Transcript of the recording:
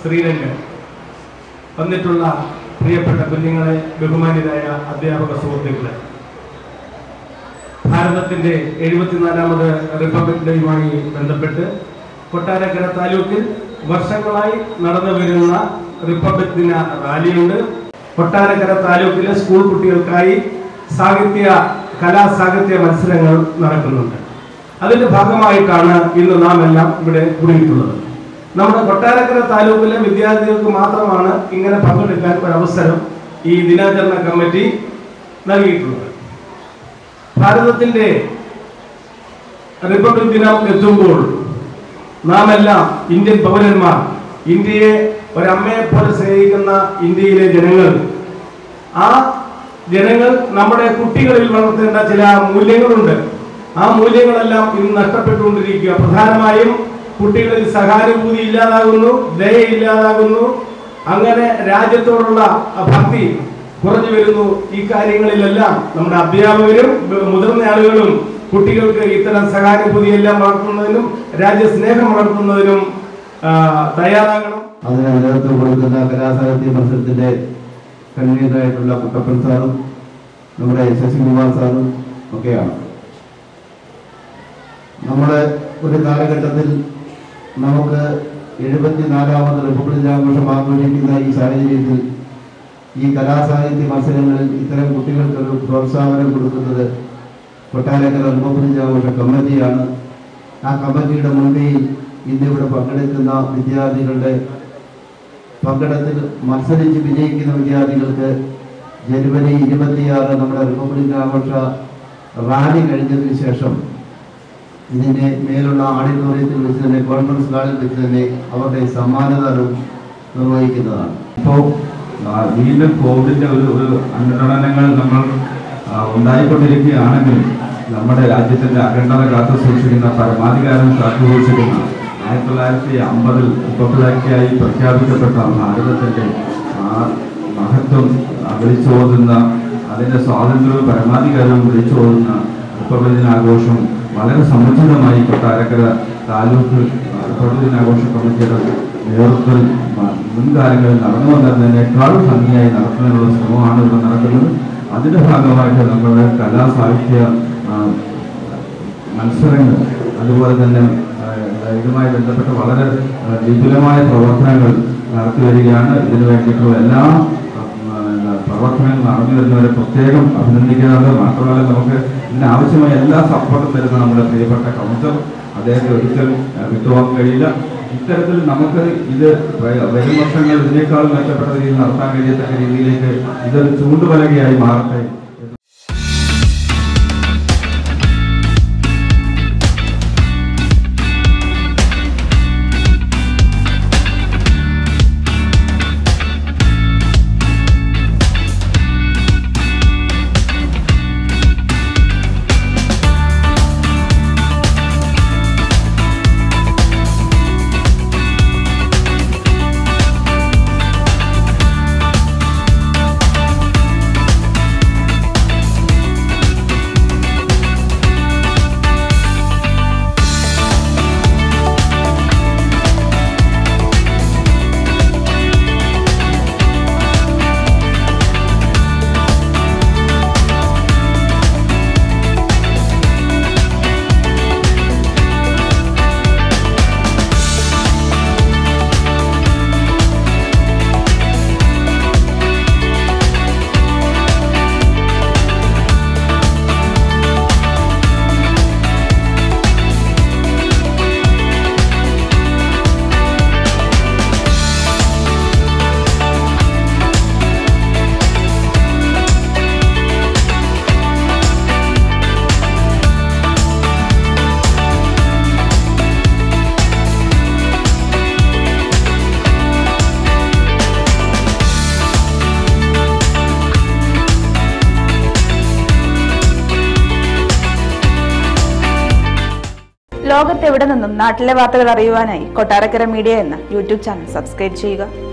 ശ്രീരംഗൻ വന്നിട്ടുള്ള പ്രിയപ്പെട്ട കുഞ്ഞുങ്ങളെ ബഹുമാന്യരായ അധ്യാപക സുഹൃത്തുക്കളെ ഭാരതത്തിന്റെ എഴുപത്തിനാലാമത് റിപ്പബ്ലിക് ഡേയുമായി ബന്ധപ്പെട്ട് കൊട്ടാരക്കര താലൂക്കിൽ വർഷങ്ങളായി നടന്നു വരുന്ന റിപ്പബ്ലിക് ദിന റാലിയുണ്ട് കൊട്ടാരക്കര താലൂക്കിലെ സ്കൂൾ കുട്ടികൾക്കായി സാഹിത്യ കലാ സാഹിത്യ മത്സരങ്ങൾ നടക്കുന്നുണ്ട് അതിന്റെ ഭാഗമായിട്ടാണ് ഇന്ന് നാം എല്ലാം ഇവിടെ കൂടിയിട്ടുള്ളത് നമ്മുടെ കൊട്ടാരക്കര താലൂക്കിലെ വിദ്യാർത്ഥികൾക്ക് മാത്രമാണ് ഇങ്ങനെ പങ്കെടുക്കാൻ ഒരു അവസരം ഈ ദിനാചരണ കമ്മിറ്റി നൽകിയിട്ടുള്ളത് ഭാരതത്തിന്റെ റിപ്പബ്ലിക് ദിനം എത്തുമ്പോൾ നാം എല്ലാം ഇന്ത്യൻ പൗരന്മാർ ഇന്ത്യയെ ഒരമ്മയെ പോലെ സ്നേഹിക്കുന്ന ഇന്ത്യയിലെ ജനങ്ങൾ ആ ജനങ്ങൾ നമ്മുടെ കുട്ടികളിൽ വളർത്തേണ്ട ചില മൂല്യങ്ങളുണ്ട് ആ മൂല്യങ്ങളെല്ലാം ഇന്ന് നഷ്ടപ്പെട്ടുകൊണ്ടിരിക്കുക പ്രധാനമായും കുട്ടികളിൽ സഹാനുഭൂതി ഇല്ലാതാകുന്നു ദയ ഇല്ലാതാകുന്നു അങ്ങനെ രാജ്യത്തോടുള്ള ഭക്തി കുറഞ്ഞു വരുന്നു ഈ കാര്യങ്ങളിലെല്ലാം നമ്മുടെ അധ്യാപകരും ബ- മുതിർന്ന ആളുകളും കുട്ടികൾക്ക് ഇത്തരം സഹാനുഭൂതി എല്ലാം വളർത്തുന്നതിനും രാജ്യസ്നേഹം വളർത്തുന്നതിനും ആ, തയ്യാറാകണം അതിന് നേതൃത്വം കൊടുക്കുന്ന കലാസാഹിത്യ മത്സരത്തിന്റെ കൺവീനറായിട്ടുള്ള കുട്ടപ്പൻ സാറും നമ്മുടെ ശശികുമാർ സാറും ഒക്കെയാണ് നമ്മുടെ ഒരു കാലഘട്ടത്തിൽ നമുക്ക് എഴുപത്തിനാലാമത് റിപ്പബ്ലിക് ദിനാഘോഷം ആഘോഷിക്കുന്ന ഈ സാഹചര്യത്തിൽ ഈ കലാസാഹിത്യ മത്സരങ്ങളിൽ ഇത്തരം കുട്ടികൾക്കൊരു പ്രോത്സാഹനം കൊടുക്കുന്നത് കൊട്ടാരക്കര റിപ്പബ്ലിക് ദിനാഘോഷ കമ്മിറ്റിയാണ് ആ കമ്മിറ്റിയുടെ മുൻകൈയിൽ ഇന്നിവിടെ പങ്കെടുക്കുന്ന വിദ്യാർത്ഥികളുടെ പങ്കെടുത്തിൽ മത്സരിച്ച് വിജയിക്കുന്ന വിദ്യാർത്ഥികൾക്ക് ജനുവരി ഇരുപത്തിയാറ് നമ്മുടെ റിപ്പബ്ലിക് ആഘോഷ റാലി കഴിഞ്ഞതിന് ശേഷം ഇതിന്റെ മേലുള്ള ഓഡിറ്റോറിയത്തിൽ വെച്ച് തന്നെ കോൺഫറൻസ് ഹാളിൽ വെച്ച് തന്നെ അവരുടെ സമ്മാനദാനം നിർവഹിക്കുന്നതാണ് ഇപ്പോൾ വീണ്ടും കോവിഡിന്റെ ഒരു ഒരു അനുരണനങ്ങൾ നമ്മൾ ആ, ഉണ്ടായിക്കൊണ്ടിരിക്കുകയാണെങ്കിൽ നമ്മുടെ രാജ്യത്തിന്റെ അഖണ്ഡത കാത്തു സൂക്ഷിക്കുന്ന പരമാധികാരം കാത്തു സൂക്ഷിക്കുന്ന ആയിരത്തി തൊള്ളായിരത്തി അമ്പതിൽ റിപ്പബ്ലിക്കായി പ്രഖ്യാപിക്കപ്പെട്ട ഭാരതത്തിന്റെ ആ മഹത്വം ആ, വിളിച്ചോതുന്ന അതിന്റെ സ്വാതന്ത്ര്യവും പരമാധികാരവും വിളിച്ചോതുന്ന റിപ്പബ്ലിക് ദിനാഘോഷം വളരെ സമുചിതമായി കൊട്ടാരക്കര താലൂക്ക് റിപ്പബ്ലിക് ദിനാഘോഷ കമ്മിറ്റിയുടെ നേതൃത്വത്തിൽ മ- മുൻകാലങ്ങളിൽ നടന്നു വന്നിരുന്നതിനേക്കാൾ ഭംഗിയായി നടത്തുന്നതിനുള്ള ശ്രമമാണ് ഇവിടെ നടക്കുന്നത് അതിന്റെ ഭാഗമായിട്ട് നമ്മുടെ കലാ സാഹിത്യ ആ, മത്സരങ്ങൾ അതുപോലെ തന്നെ ആ, ഇതുമായി ബന്ധപ്പെട്ട് വളരെ ആ, വിപുലമായ പ്രവർത്തനങ്ങൾ നടത്തി വരികയാണ് ഇതിനു വേണ്ടിയിട്ടുള്ള എല്ലാ ആ, ആ, പ്രവർത്തനങ്ങൾ നടന്നു വരുന്നവരെ പ്രത്യേകം അഭിനന്ദിക്കുന്നുണ്ട് മാത്രമല്ല നമുക്ക് ഇതിന് ആവശ്യമായ എല്ലാ സപ്പോർട്ടും തരുന്ന നമ്മുടെ പ്രിയപ്പെട്ട കൗൺസിൽ അദ്ദേഹത്തെ ഒരിക്കലും ആ, വിട്ടുപോകാൻ കഴിയില്ല ഇത്തരത്തിൽ നമുക്ക് ഇത് വ- വരും വർഷങ്ങൾ ഇതിനേക്കാൾ മെച്ചപ്പെട്ട രീതിയിൽ നടത്താൻ കഴിയത്തക്ക രീതിയിലേക്ക് ഇതൊരു ചൂണ്ടുപലകയായി മാറട്ടെ എന്ന് ലോകത്തെവിടെ നിന്നും നാട്ടിലെ വാർത്തകൾ അറിയുവാനായി കൊട്ടാരക്കര മീഡിയ എന്ന യൂട്യൂബ് ചാനൽ സബ്സ്ക്രൈബ് ചെയ്യുക